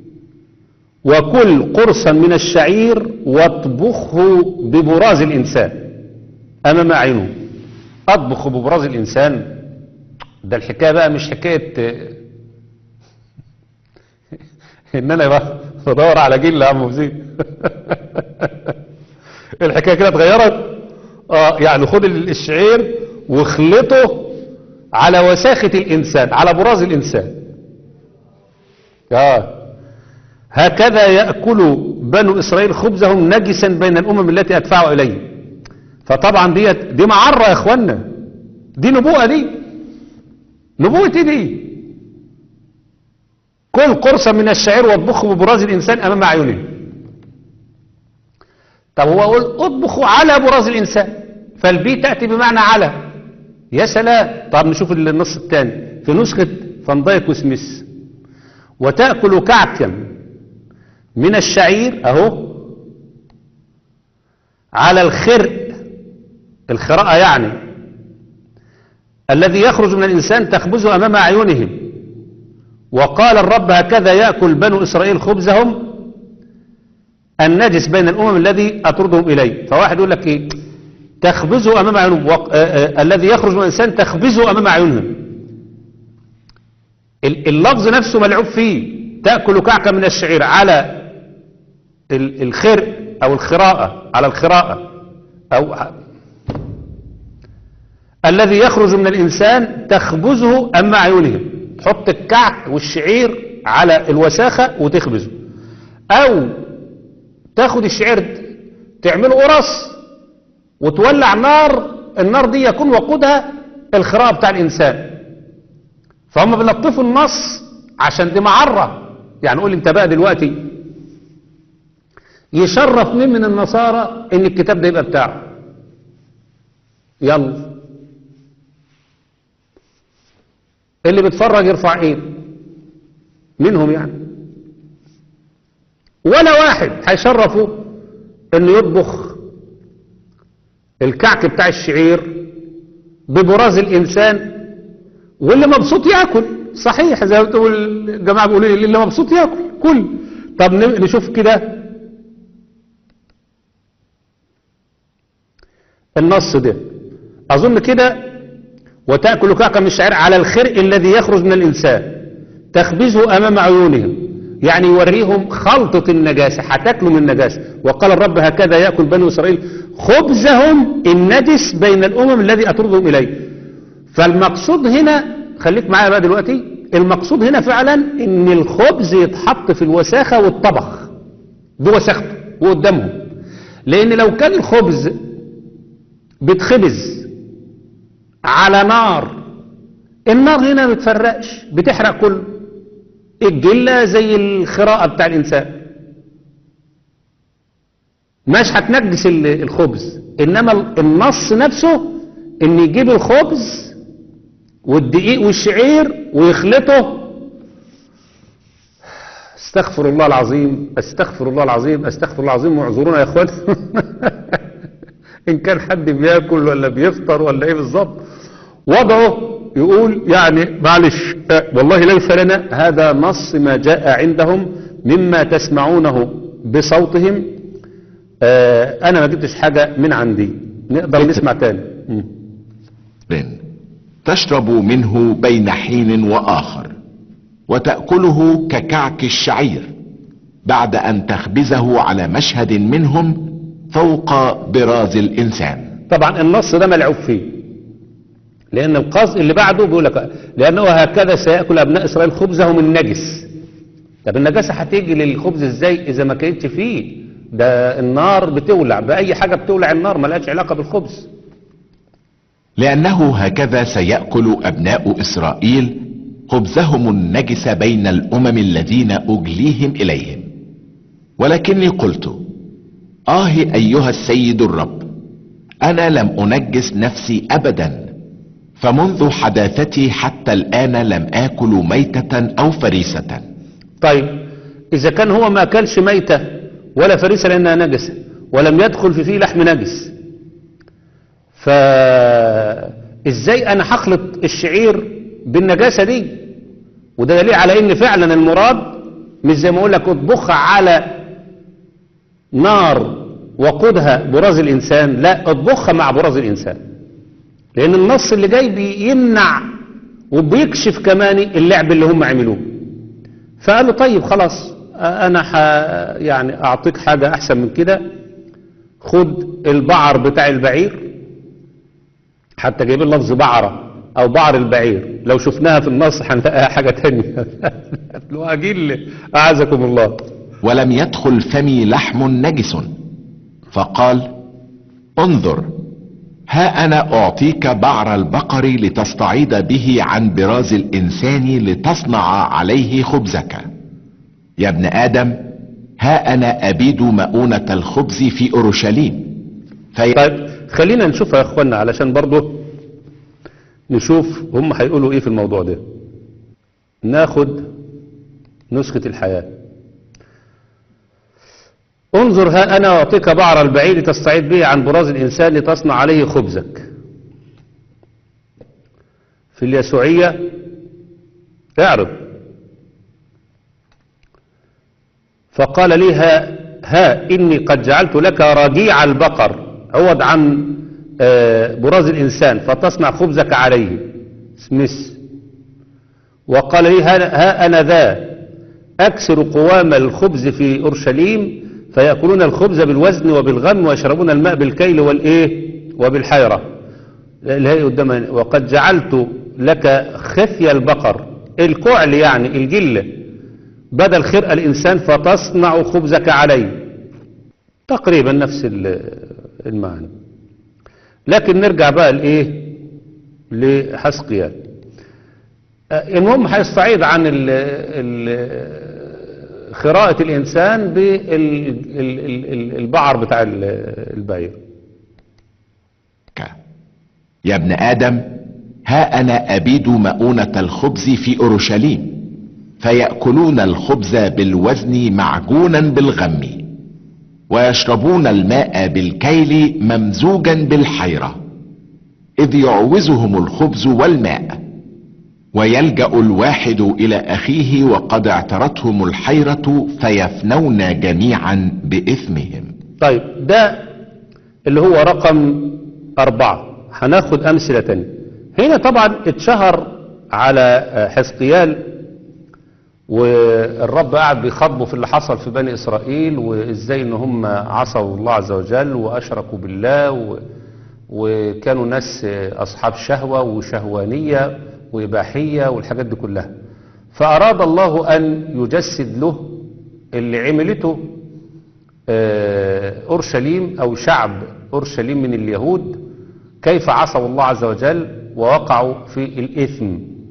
وكل قرصا من الشعير واطبخه ببراز الإنسان أمام عينه أطبخ ببراز الإنسان ده الحكاية بقى مش حكاية آه، إن أنا بقى بدور على جيل يا عم زين الحكاية كده اتغيرت اه يعني خد الشعير واخلطه على وساخة الإنسان على براز الإنسان آه هكذا يأكل بنو إسرائيل خبزهم نجسا بين الأمم التي أدفعوا إليه فطبعا دي دي معرة يا إخوانا دي نبوءة دي نبوة إيه دي كل قرصة من الشعير واطبخه ببراز الإنسان أمام أعينهم طب هو يقول اطبخوا على براز الإنسان فالبي تأتي بمعنى على يا سلام طب نشوف النص الثاني في نسخة فان دايك وسميث وتأكل كعكا من الشعير اهو على الخرق الخراءة يعني الذي يخرج من الإنسان تخبزه أمام أعينهم وقال الرب هكذا يأكل بنو إسرائيل خبزهم النجس بين الأمم الذي أطردهم إليه فواحد يقول لك إيه تخبزه أمام أعينهم وق... آه آه الذي يخرج من الإنسان تخبزه أمام أعينهم ال- اللفظ نفسه ملعوب فيه تأكل كعكة من الشعير على ال- الخرق أو الخراءة على الخراءة أو الذي يخرج من الإنسان تخبزه أمام أعينهم تحط الكعك والشعير على الوساخة وتخبزه أو تاخد الشعير تعمله قرص وتولع نار النار دي يكون وقودها الخراء بتاع الإنسان فهم بيلطفوا النص عشان دي معرة يعني قول انت بقى دلوقتي يشرف مين من النصارى ان الكتاب ده يبقى بتاعه يلا اللي بيتفرج يرفع ايده منهم يعني ولا واحد هيشرفه انه يطبخ الكعك بتاع الشعير ببراز الانسان واللي مبسوط ياكل صحيح زي ما بتقول الجماعه بيقولوا لي اللي مبسوط ياكل كل طب ن- نشوف كده النص ده اظن كده وتاكل كعكا من الشعير على الخرق الذي يخرج من الانسان تخبزه امام عيونهم يعني يوريهم خلطة النجاسة هتاكلوا من النجاسة وقال الرب هكذا يأكل بني إسرائيل خبزهم النجس بين الأمم الذي أطردهم إليه فالمقصود هنا خليك معايا بقى دلوقتي المقصود هنا فعلا ان الخبز يتحط في الوساخة والطبخ دي وساخته وقدامهم لان لو كان الخبز بتخبز على نار النار هنا ما بتفرقش بتحرق كله الجلة زي الخراءة بتاع الإنسان مش هتنجس ال- الخبز إنما النص نفسه إن يجيب الخبز والدقيق والشعير ويخلطه استغفر الله العظيم استغفر الله العظيم استغفر الله العظيم واعذرونا يا اخوان ان كان حد بياكل ولا بيفطر ولا ايه بالظبط وضعه يقول يعني معلش آه، والله ليس لنا هذا نص ما جاء عندهم مما تسمعونه بصوتهم آه، انا ما جبتش حاجة من عندي نقدر نسمع تاني مم. تشرب منه بين حين وآخر وتأكله ككعك الشعير بعد أن تخبزه على مشهد منهم فوق براز الإنسان طبعا النص ده ملعوب فيه لأن القصد اللي بعده بيقول لك لأنه هكذا سيأكل أبناء إسرائيل خبزهم النجس طب النجاسة هتيجي للخبز إزاي إذا ما كانتش فيه ده النار بتولع بأي حاجة بتولع النار ملهاش علاقة بالخبز لأنه هكذا سيأكل أبناء إسرائيل خبزهم النجس بين الأمم الذين أجليهم إليهم ولكني قلت آه أيها السيد الرب أنا لم أنجس نفسي أبدا فمنذ حداثتي حتى الآن لم آكل ميتة أو فريسة طيب إذا كان هو ما أكلش ميتة ولا فريسة لأنها نجسة ولم يدخل في فيه لحم نجس فإزاي أنا هخلط الشعير بالنجاسة دي وده دليل على إن فعلا المراد مش زي ما أقول لك اطبخها على نار وقودها براز الإنسان لا اطبخها مع براز الإنسان لأن النص اللي جاي بيمنع وبيكشف كمان اللعب اللي هم عملوه فقال له طيب خلاص انا ح يعني اعطيك حاجة احسن من كده خد البعر بتاع البعير حتى جايبين لفظ بعرة او بعر البعير لو شفناها في النص هنلاقيها حاجة تانية لو اجيل اعزكم الله ولم يدخل فمي لحم نجس فقال انظر ها انا اعطيك بعر البقر لتستعيد به عن براز الانسان لتصنع عليه خبزك يا ابن ادم ها انا ابيد مؤونة الخبز في اورشليم في طيب خلينا نشوفها يا اخوانا علشان برضه نشوف هم هيقولوا ايه في الموضوع ده ناخد نسخة الحياة انظر ها أنا أعطيك بعر البعير تستعيد به عن براز الإنسان لتصنع عليه خبزك في اليسوعية اعرف فقال لي ها, ها إني قد جعلت لك رجيع البقر عوض عن آه، براز الإنسان فتصنع خبزك عليه سميث وقال لي ها, ها أنا ذا أكسر قوام الخبز في أورشليم فيأكلون الخبز بالوزن وبالغم ويشربون الماء بالكيل والإيه وبالحيرة اللي هي قدامها وقد جعلت لك خفي البقر الكعل يعني الجلة بدل خرق الإنسان فتصنع خبزك عليه تقريبا نفس ال- المعنى لكن نرجع بقى لإيه لحسقيال آه، المهم هيستعيد عن ال ال خراءة الإنسان بالبعر بتاع ال- البعير يا ابن آدم ها أنا أبيد مؤونة الخبز في أورشليم فيأكلون الخبز بالوزن معجونا بالغم ويشربون الماء بالكيل ممزوجا بالحيرة إذ يعوزهم الخبز والماء ويلجأ الواحد إلى أخيه وقد اعترتهم الحيرة فيفنون جميعا بإثمهم طيب ده اللي هو رقم أربعة هناخد أمثلة تانية هنا طبعا اتشهر على حزقيال والرب قاعد بيخاطبه في اللي حصل في بني إسرائيل وإزاي إن هم عصوا الله عز وجل وأشركوا بالله و وكانوا ناس أصحاب شهوة وشهوانية وإباحية والحاجات دي كلها فأراد الله أن يجسد له اللي عملته آه، أورشليم أو شعب أورشليم من اليهود كيف عصوا الله عز وجل ووقعوا في الإثم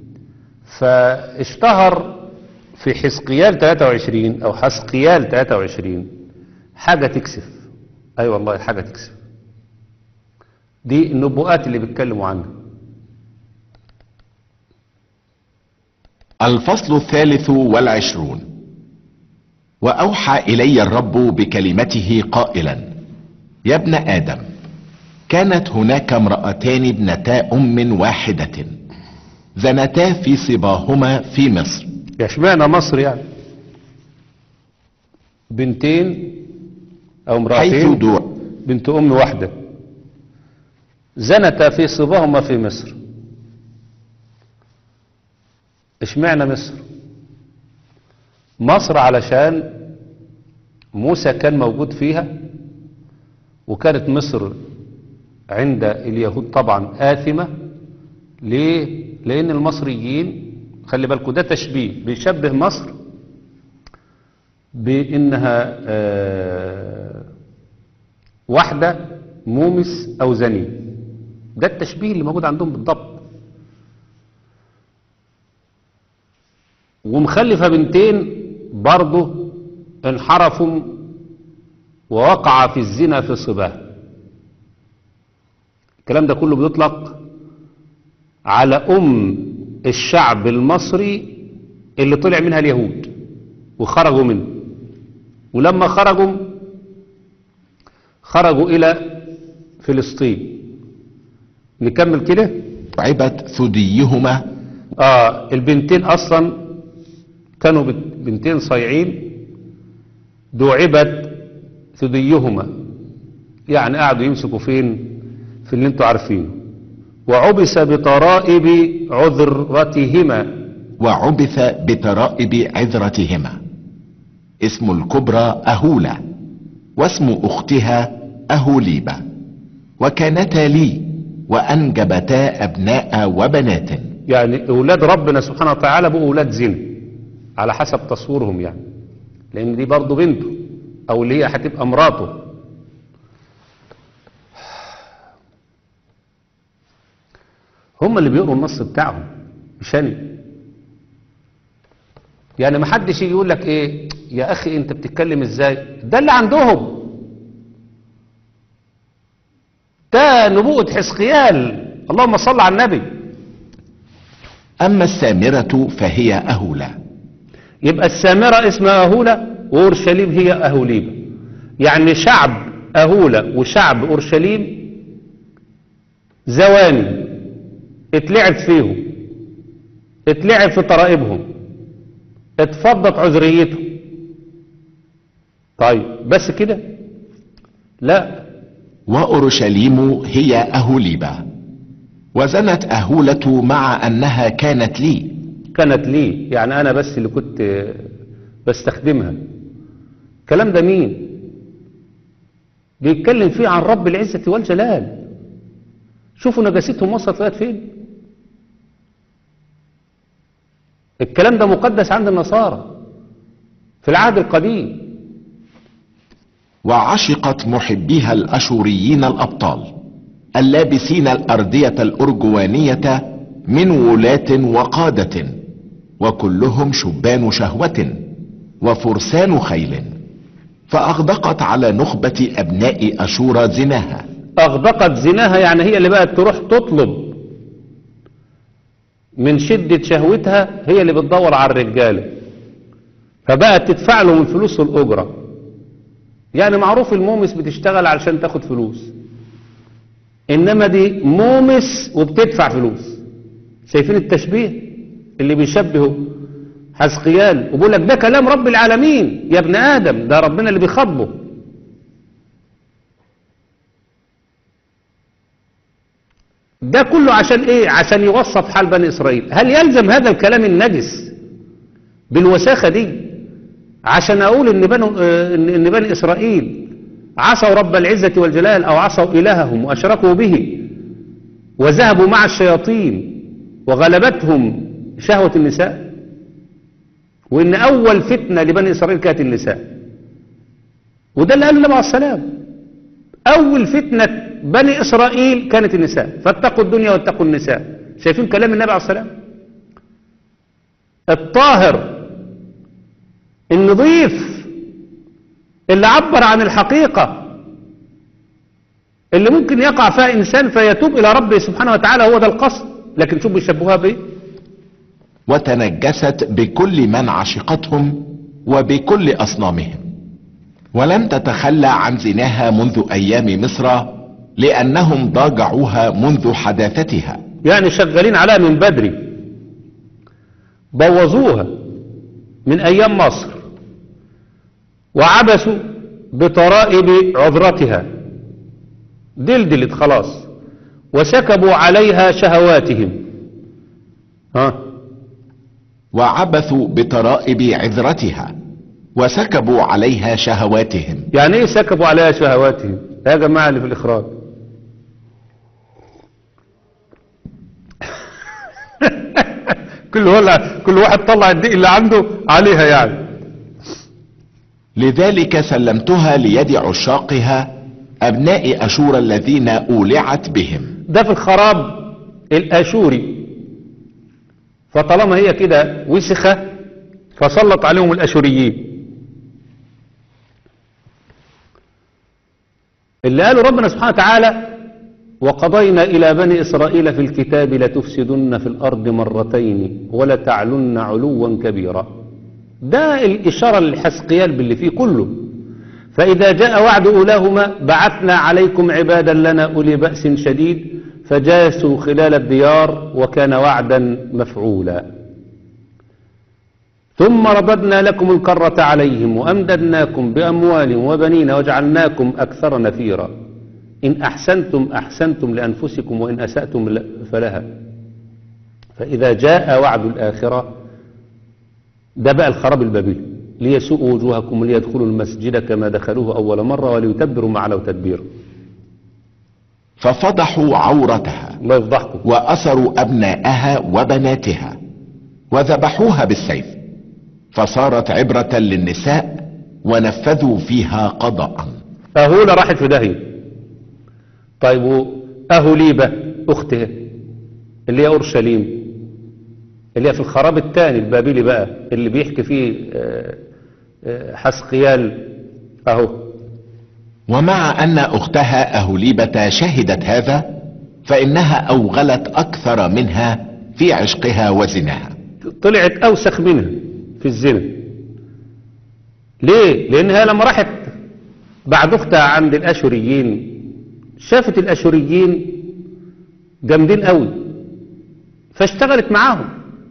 فاشتهر في حزقيال 23 أو حزقيال 23 حاجة تكسف أي أيوة والله حاجة تكسف دي النبوءات اللي بيتكلموا عنها الفصل الثالث والعشرون وأوحى إلي الرب بكلمته قائلا يا ابن آدم كانت هناك امرأتان ابنتا أم واحدة زنتا في صباهما في مصر يا اشمعنى مصر يعني بنتين أو حيث امرأتين دور بنت أم واحدة زنتا في صباهما في مصر اشمعنى مصر مصر علشان موسى كان موجود فيها وكانت مصر عند اليهود طبعا آثمة ليه؟ لأن المصريين خلي بالكم ده تشبيه بيشبه مصر بأنها آه، واحدة مومس أو زني ده التشبيه اللي موجود عندهم بالضبط ومخلفة بنتين برضه انحرفوا ووقع في الزنا في صباه الكلام ده كله بيطلق على أم الشعب المصري اللي طلع منها اليهود وخرجوا منه ولما خرجوا خرجوا إلى فلسطين نكمل كده عبت ثديهما آه البنتين أصلا كانوا بت- بنتين صيعين دعبت ثديهما يعني قعدوا يمسكوا فين في اللي انتوا عارفينه وعبس بطرائب عذرتهما وعبث بترائب عذرتهما اسم الكبرى أهولة واسم أختها أهوليبة وكانتا لي وأنجبتا أبناء وبنات يعني أولاد ربنا سبحانه وتعالى بقوا أولاد زنا على حسب تصويرهم يعني لأن دي برضه بنته أو اللي هي هتبقى مراته هم اللي بيقروا النص بتاعهم مش أنا يعني ما حدش يجي يقول لك ايه يا اخي انت بتتكلم ازاي ده اللي عندهم ده نبوءة حزقيال اللهم صل على النبي أما السامرة فهي أهولة يبقى السامرة اسمها أهولة وأورشليم هي أهوليبة يعني شعب أهولة وشعب أورشليم زواني اتلعب فيهم اتلعب في طرائبهم اتفضت عذريتهم طيب بس كده لا وأورشليم هي أهوليبة وزنت أهولة مع أنها كانت لي كانت لي يعني أنا بس اللي كنت بستخدمها الكلام ده مين بيتكلم فيه عن رب العزة والجلال شوفوا نجاستهم وصلت لغايه فين الكلام ده مقدس عند النصارى في العهد القديم وعشقت محبيها الأشوريين الأبطال اللابسين الأردية الأرجوانية من ولاة وقادة وكلهم شبان شهوة وفرسان خيل فأغدقت على نخبة أبناء أشور زناها أغدقت زناها يعني هي اللي بقت تروح تطلب من شدة شهوتها هي اللي بتدور على الرجالة فبقت تدفع له من فلوس الأجرة يعني معروف المومس بتشتغل علشان تاخد فلوس إنما دي مومس وبتدفع فلوس شايفين التشبيه اللي بيشبهه حزقيال وبيقول لك ده كلام رب العالمين يا ابن آدم ده ربنا اللي بيخبه ده كله عشان ايه عشان يوصف حال بني اسرائيل هل يلزم هذا الكلام النجس بالوساخة دي عشان اقول ان بني, إن بني اسرائيل عصوا رب العزة والجلال او عصوا الههم واشركوا به وذهبوا مع الشياطين وغلبتهم شهوة النساء وان اول فتنة لبني اسرائيل كانت النساء وده اللي قاله النبي عليه السلام اول فتنة بني إسرائيل كانت النساء فاتقوا الدنيا واتقوا النساء شايفين كلام النبي عليه السلام الطاهر النظيف اللي عبر عن الحقيقة اللي ممكن يقع فيها إنسان فيتوب إلى ربه سبحانه وتعالى هو ده القصد لكن شوف بيشبهوها بإيه وتنجست بكل من عشقتهم وبكل أصنامهم ولم تتخلى عن زناها منذ أيام مصر لأنهم ضاجعوها منذ حداثتها يعني شغالين عليها من بدري بوظوها من أيام مصر وعبسوا بطرائب عذرتها دلدلت خلاص وسكبوا عليها شهواتهم ها وعبثوا بطرائب عذرتها وسكبوا عليها شهواتهم يعني ايه سكبوا عليها شهواتهم يا جماعة اللي في الإخراج كل ولا كل واحد طلع الدق اللي عنده عليها يعني لذلك سلمتها ليد عشاقها أبناء أشور الذين أولعت بهم ده في الخراب الأشوري فطالما هي كده وسخة فسلط عليهم الأشوريين اللي قالوا ربنا سبحانه وتعالى وقضينا إلى بني إسرائيل في الكتاب لتفسدن في الأرض مرتين ولتعلن علوا كبيرا ده الإشارة لحسقيال باللي فيه كله فإذا جاء وعد أولاهما بعثنا عليكم عبادا لنا أولي بأس شديد فجاسوا خلال الديار وكان وعدا مفعولا ثم رددنا لكم الكرة عليهم وأمددناكم بأموال وبنين وجعلناكم أكثر نفيرا إن أحسنتم أحسنتم لأنفسكم وإن أسأتم فلها فإذا جاء وعد الآخرة ده بقى الخراب البابلي ليسوءوا وجوهكم وليدخلوا المسجد كما دخلوه أول مرة وليتبروا ما علوا تدبيرا ففضحوا عورتها الله يفضحكم وأسروا أبناءها وبناتها وذبحوها بالسيف فصارت عبرة للنساء ونفذوا فيها قضاء أهولة راحت في داهية طيب أهوليبة أختها اللي هي أورشليم اللي هي في الخراب الثاني البابلي بقى اللي بيحكي فيه حسقيال أهو ومع أن أختها أهوليبة شهدت هذا فإنها أوغلت أكثر منها في عشقها وزنها طلعت أوسخ منها في الزنا ليه لانها لما راحت بعد اختها عند الاشوريين شافت الاشوريين جامدين قوي فاشتغلت معاهم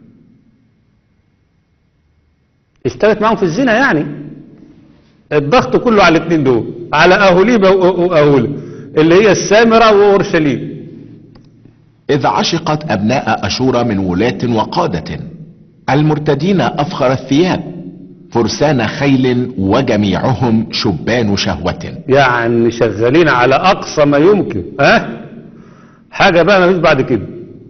اشتغلت معاهم في الزنا يعني الضغط كله على الاثنين دول على اهوليبه واهوله اللي هي السامره واورشليم إذ عشقت أبناء أشور من ولاة وقادة المرتدين أفخر الثياب فرسان خيل وجميعهم شبان شهوة يعني شغالين على اقصى ما يمكن ها حاجه بقى ما فيش بعد كده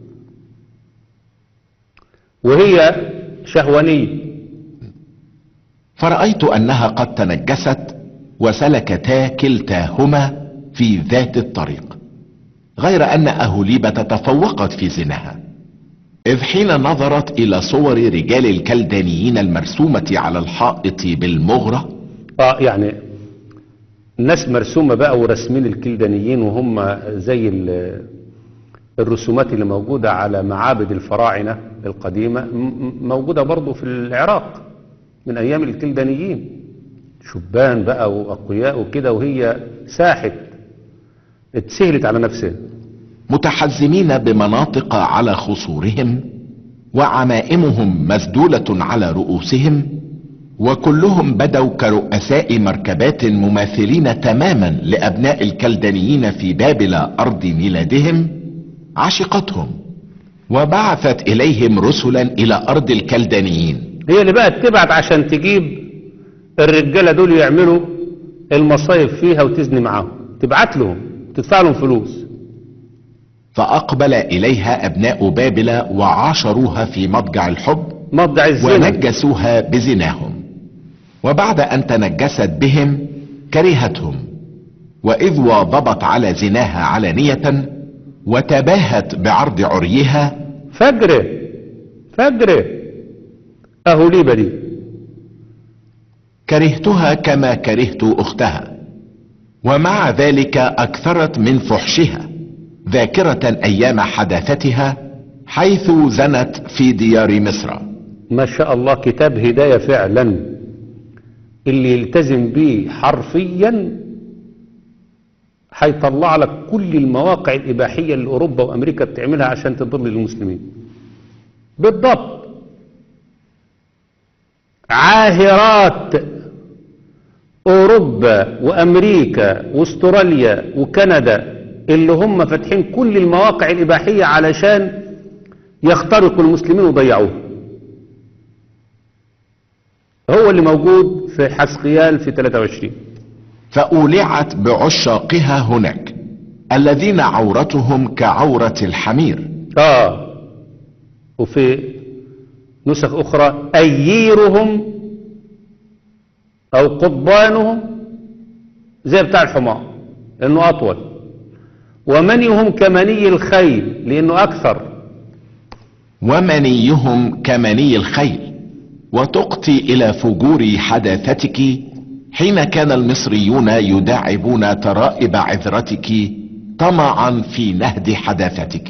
وهي شهوانيه فرأيت أنها قد تنجست وسلكتا كلتاهما في ذات الطريق غير أن أهوليبة تفوقت في زنها إذ حين نظرت إلى صور رجال الكلدانيين المرسومة على الحائط بالمغرة اه يعني الناس مرسومة بقى ورسمين الكلدانيين وهم زي ال- الرسومات اللي موجودة على معابد الفراعنة القديمة م- م- موجودة برضو في العراق من أيام الكلدانيين شبان بقى وأقوياء وكده وهي ساحت اتسهلت على نفسها متحزمين بمناطق على خصورهم وعمائمهم مسدولة على رؤوسهم وكلهم بدوا كرؤساء مركبات مماثلين تماما لأبناء الكلدانيين في بابل أرض ميلادهم عشقتهم وبعثت إليهم رسلا إلى أرض الكلدانيين هي اللي بقى تبعت عشان تجيب الرجالة دول يعملوا المصايف فيها وتزني معاهم تبعت لهم تدفع لهم فلوس فأقبل إليها أبناء بابل وعاشروها في مضجع الحب مضجع الزنا ونجسوها بزناهم وبعد ان تنجست بهم كرهتهم واذ واظبت على زناها علانية وتباهت بعرض عريها فجر فجر اهو ليبة دي كرهتها كما كرهت اختها ومع ذلك اكثرت من فحشها ذاكرة ايام حداثتها حيث زنت في ديار مصر ما شاء الله كتاب هداية فعلا اللي يلتزم بيه حرفيا هيطلع لك كل المواقع الإباحية اللي أوروبا وأمريكا بتعملها عشان تضر المسلمين بالضبط عاهرات أوروبا وأمريكا واستراليا وكندا اللي هم فاتحين كل المواقع الإباحية علشان يخترقوا المسلمين ويضيعوهم هو اللي موجود في حسقيال في 23 فأولعت بعشاقها هناك الذين عورتهم كعورة الحمير اه وفي نسخ اخرى اييرهم او قضبانهم زي بتاع الحمار لانه اطول ومنيهم كمني الخيل لانه اكثر ومنيهم كمني الخيل وتقتي إلى فجور حداثتك حين كان المصريون يداعبون ترائب عذرتك طمعا في نهد حداثتك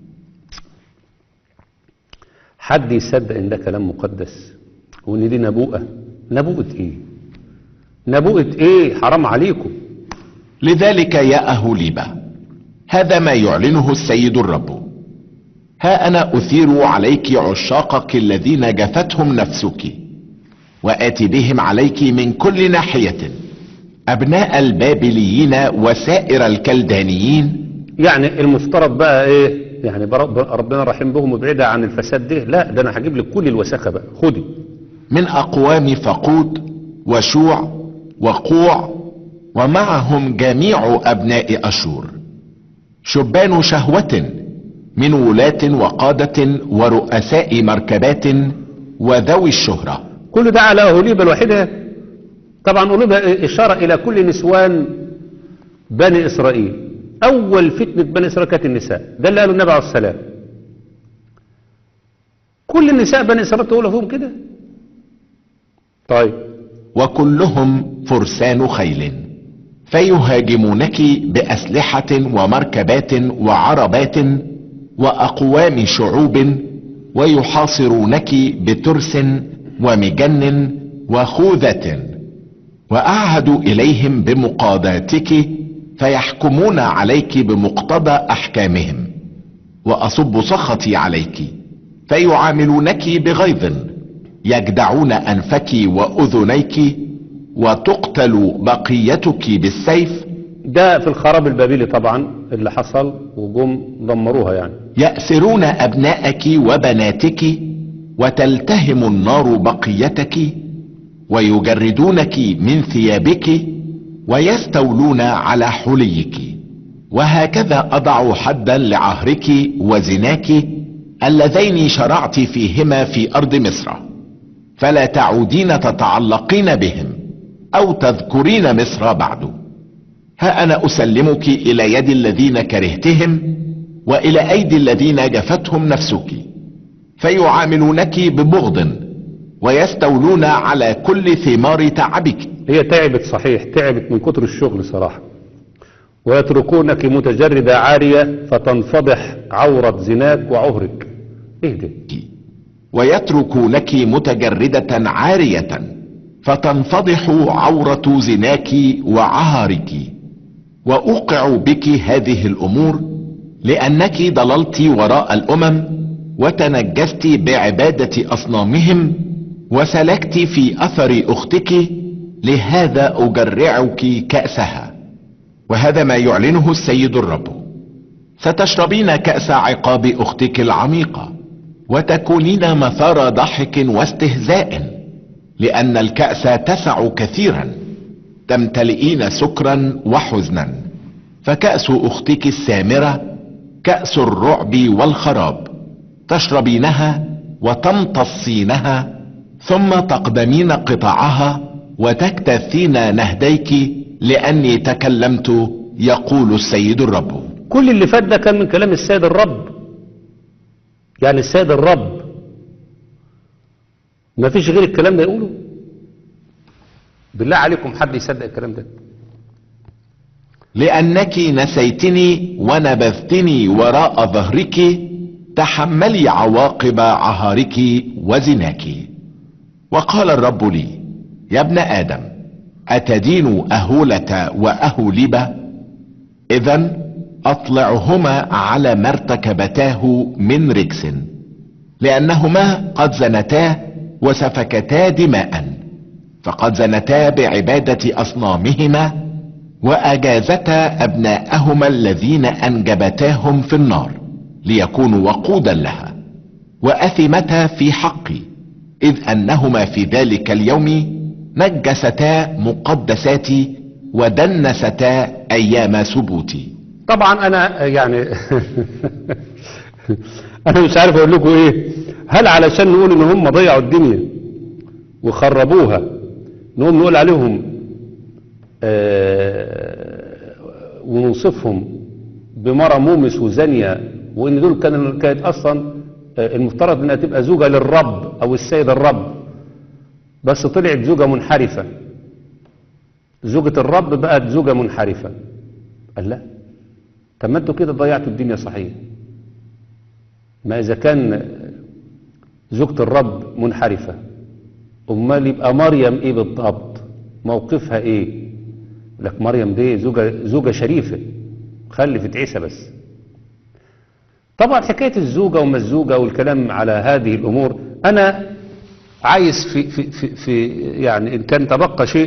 حد يصدق ان ده كلام مقدس وان دي نبوءة نبوءة ايه نبوءة ايه حرام عليكم لذلك يا أهوليبة هذا ما يعلنه السيد الرب ها أنا أثير عليك عشاقك الذين جفتهم نفسك وآتي بهم عليك من كل ناحية أبناء البابليين وسائر الكلدانيين يعني المفترض بقى ايه يعني برب- ربنا رحيم بهم وبعيدة عن الفساد ده لا ده انا هجيب لك كل الوساخة بقى خدي من أقوام فقود وشوع وقوع ومعهم جميع أبناء أشور شبان شهوة من ولاة وقادة ورؤساء مركبات وذوي الشهرة كل ده على أهوليبة الوحيدة طبعا أهوليبة إشارة إلى كل نسوان بني إسرائيل أول فتنة بني إسرائيل كانت النساء ده اللي قاله النبي عليه السلام كل النساء بني إسرائيل تقول فيهم كده طيب وكلهم فرسان خيل فيهاجمونك بأسلحة ومركبات وعربات وأقوام شعوب ويحاصرونك بترس ومجن وخوذة وأعهد إليهم بمقاضاتك فيحكمون عليك بمقتضى أحكامهم وأصب سخطي عليك فيعاملونك بغيظ يجدعون أنفك وأذنيك وتقتل بقيتك بالسيف ده في الخراب البابلي طبعا اللي حصل وجم دمروها يعني يأسرون أبناءك وبناتك وتلتهم النار بقيتك ويجردونك من ثيابك ويستولون على حليك وهكذا أضع حدا لعهرك وزناك اللذين شرعت فيهما في أرض مصر فلا تعودين تتعلقين بهم أو تذكرين مصر بعد ها أنا أسلمك إلى يد الذين كرهتهم وإلى أيدي الذين جفتهم نفسك فيعاملونك ببغض ويستولون على كل ثمار تعبك هي تعبت صحيح تعبت من كتر الشغل صراحة ويتركونك متجردة عارية فتنفضح عورة زناك وعهرك ايه ده ويتركونك متجردة عارية فتنفضح عورة زناك وعهرك وأوقع بك هذه الأمور لأنك ضللت وراء الأمم وتنجست بعبادة أصنامهم وسلكت في أثر أختك لهذا أجرعك كأسها وهذا ما يعلنه السيد الرب ستشربين كأس عقاب أختك العميقة وتكونين مثار ضحك واستهزاء لأن الكأس تسع كثيرا تمتلئين سكرا وحزنا فكأس أختك السامرة كأس الرعب والخراب تشربينها وتمتصينها ثم تقدمين قطعها وتكتثين نهديك لأني تكلمت يقول السيد الرب كل اللي فات ده كان من كلام السيد الرب يعني السيد الرب ما فيش غير الكلام ده يقوله بالله عليكم حد يصدق الكلام ده لأنك نسيتني ونبذتني وراء ظهرك تحملي عواقب عهارك وزناك وقال الرب لي يا ابن آدم أتدين أهولة وأهولبة إذا أطلعهما على ما ارتكبتاه من رجس لأنهما قد زنتا وسفكتا دماء فقد زنتا بعبادة أصنامهما وأجازتا أبناءهما الذين أنجبتاهم في النار ليكونوا وقودا لها وأثمتا في حقي إذ أنهما في ذلك اليوم نجستا مقدساتي ودنستا أيام سبوتي طبعا انا يعني انا مش عارف اقول لكم ايه هل علشان نقول ان هم ضيعوا الدنيا وخربوها نقوم نقول عليهم آه ونوصفهم بمرة مومس وزانية وان دول كان كانت اصلا آه المفترض انها تبقى زوجة للرب او السيد الرب بس طلعت زوجة منحرفة زوجة الرب بقت زوجة منحرفة قال لا طب ما انتوا كده ضيعتوا الدنيا صحيح ما اذا كان زوجة الرب منحرفة امال يبقى مريم ايه بالضبط موقفها ايه لك مريم دي زوجة, زوجة شريفة خلفت عيسى بس طبعا حكاية الزوجة وما الزوجة والكلام على هذه الامور انا عايز في, في, في, في يعني ان كان تبقى شيء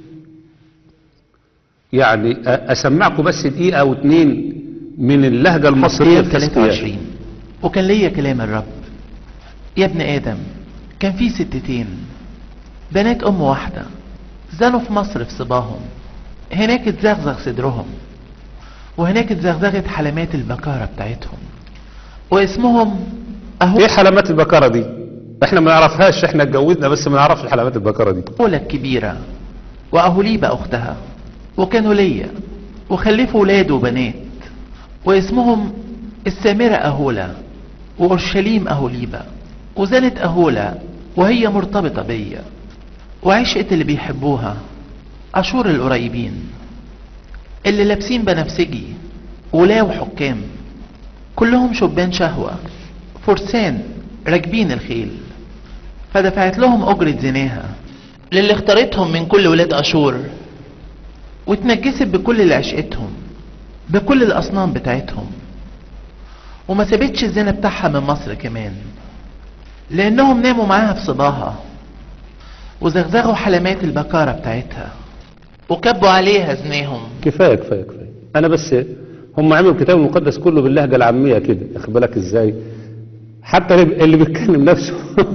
يعني اسمعكم بس دقيقة او اتنين من اللهجة المصرية مصرية 23 وكان ليا كلام الرب يا ابن آدم كان في ستتين بنات أم واحدة زنوا في مصر في صباهم هناك اتزغزغ صدرهم وهناك اتزغزغت حلمات البكارة بتاعتهم واسمهم أهو ايه حلمات البكرة دي احنا ما نعرفهاش احنا اتجوزنا بس ما نعرفش حلمات البكرة دي أولى الكبيرة وأهوليبة أختها وكانوا ليا وخلفوا ولاد وبنات واسمهم السامرة أهولا وأورشليم أهوليبة وزنت أهولا وهي مرتبطة بيا وعشقت اللي بيحبوها أشور القريبين اللي لابسين بنفسجي ولاو حكام كلهم شبان شهوة فرسان راكبين الخيل فدفعت لهم أجرة زناها للي اختارتهم من كل ولاد أشور واتنجست بكل اللي عشقتهم بكل الأصنام بتاعتهم وما سابتش الزنا بتاعها من مصر كمان لأنهم ناموا معاها في صباها وزغزغوا حلمات البكارة بتاعتها وكبوا عليها زناهم كفايه كفايه كفايه انا بس هم عملوا الكتاب المقدس كله باللهجه العاميه كده واخد بالك ازاي حتى اللي اللي بيتكلم نفسه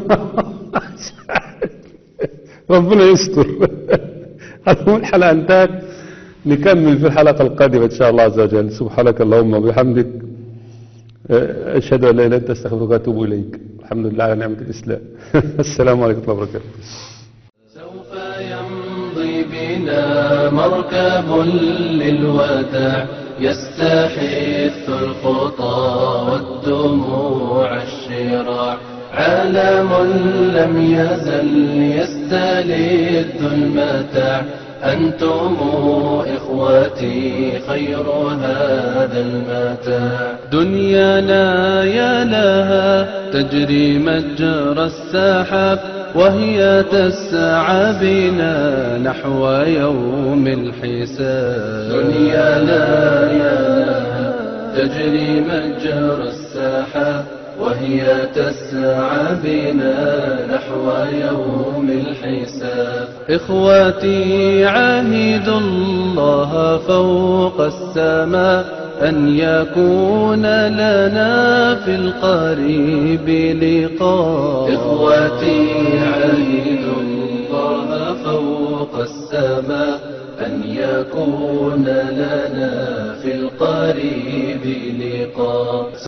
ربنا يستر المهم الحلقه انتهت نكمل في الحلقه القادمه ان شاء الله عز وجل سبحانك اللهم وبحمدك أه، اشهد ان لا اله الا انت استغفرك واتوب اليك الحمد لله على نعمه الاسلام السلام عليكم ورحمه الله وبركاته سوف يمضي بنا مركب للوداع يستحث الخطى والدموع الشراع عالم لم يزل يستلذ المتاع أنتم إخوتي خير هذا المتاع دنيانا يا لها تجري مجرى السحاب وهي تسعى بنا نحو يوم الحساب دنيانا يا لها تجري مجرى السحاب وهي تسعى بنا نحو يوم الحساب إخواتي عاهد الله فوق السماء أن يكون لنا في القريب لقاء إخواتي عاهد الله فوق السماء أن يكون لنا في القريب لقاء